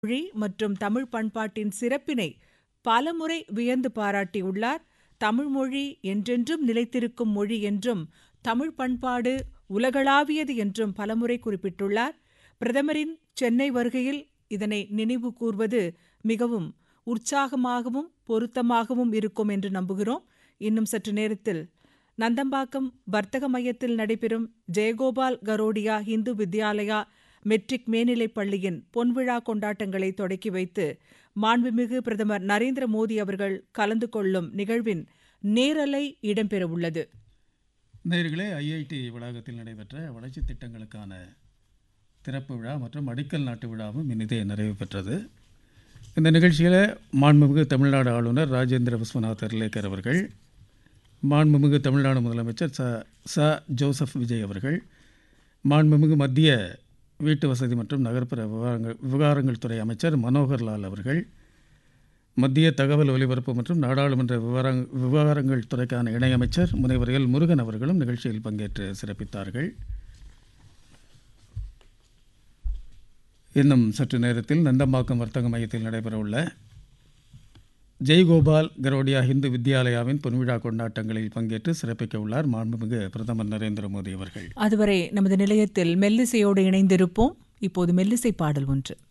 மொழி மற்றும் தமிழ் பண்பாட்டின் சிறப்பினை பலமுறை வியந்து பாராட்டியுள்ளார் தமிழ் மொழி என்றென்றும் நிலைத்திருக்கும் மொழி என்றும் தமிழ் பண்பாடு உலகளாவியது என்றும் பலமுறை குறிப்பிட்டுள்ளார் பிரதமரின் சென்னை வருகையில் இதனை நினைவு கூர்வது மிகவும் உற்சாகமாகவும் பொருத்தமாகவும் இருக்கும் என்று நம்புகிறோம் இன்னும் சற்று நேரத்தில் நந்தம்பாக்கம் வர்த்தக மையத்தில் நடைபெறும் ஜெயகோபால் கரோடியா இந்து வித்யாலயா மெட்ரிக் மேல்நிலைப் பள்ளியின் பொன்விழா கொண்டாட்டங்களை தொடக்கி வைத்து மாண்புமிகு பிரதமர் நரேந்திர மோடி அவர்கள் கலந்து கொள்ளும் நிகழ்வின் நேரலை இடம்பெறவுள்ளது நேர்களே ஐஐடி வளாகத்தில் நடைபெற்ற வளர்ச்சித் திட்டங்களுக்கான திறப்பு விழா மற்றும் அடிக்கல் நாட்டு விழாவும் இனிதே நிறைவு பெற்றது இந்த நிகழ்ச்சியில் மாண்புமிகு தமிழ்நாடு ஆளுநர் ராஜேந்திர விஸ்வநாத் அர்லேக்கர் அவர்கள் மாண்புமிகு தமிழ்நாடு முதலமைச்சர் ச ச ஜோசப் விஜய் அவர்கள் மாண்புமிகு மத்திய வீட்டு வசதி மற்றும் நகர்ப்புற விவகாரங்கள் விவகாரங்கள் துறை அமைச்சர் மனோகர் லால் அவர்கள் மத்திய தகவல் ஒலிபரப்பு மற்றும் நாடாளுமன்ற விவகாரங் விவகாரங்கள் துறைக்கான இணையமைச்சர் முனைவர் எல் முருகன் அவர்களும் நிகழ்ச்சியில் பங்கேற்று சிறப்பித்தார்கள் இன்னும் சற்று நேரத்தில் நந்தம்பாக்கம் வர்த்தக மையத்தில் நடைபெறவுள்ள ஜெய்கோபால் கரோடியா இந்து வித்யாலயாவின் பொன்விழா கொண்டாட்டங்களில் பங்கேற்று சிறப்பிக்க உள்ளார் மாண்புமிகு பிரதமர் நரேந்திர மோடி அவர்கள் அதுவரை நமது நிலையத்தில் மெல்லிசையோடு இணைந்திருப்போம் இப்போது மெல்லிசை பாடல் ஒன்று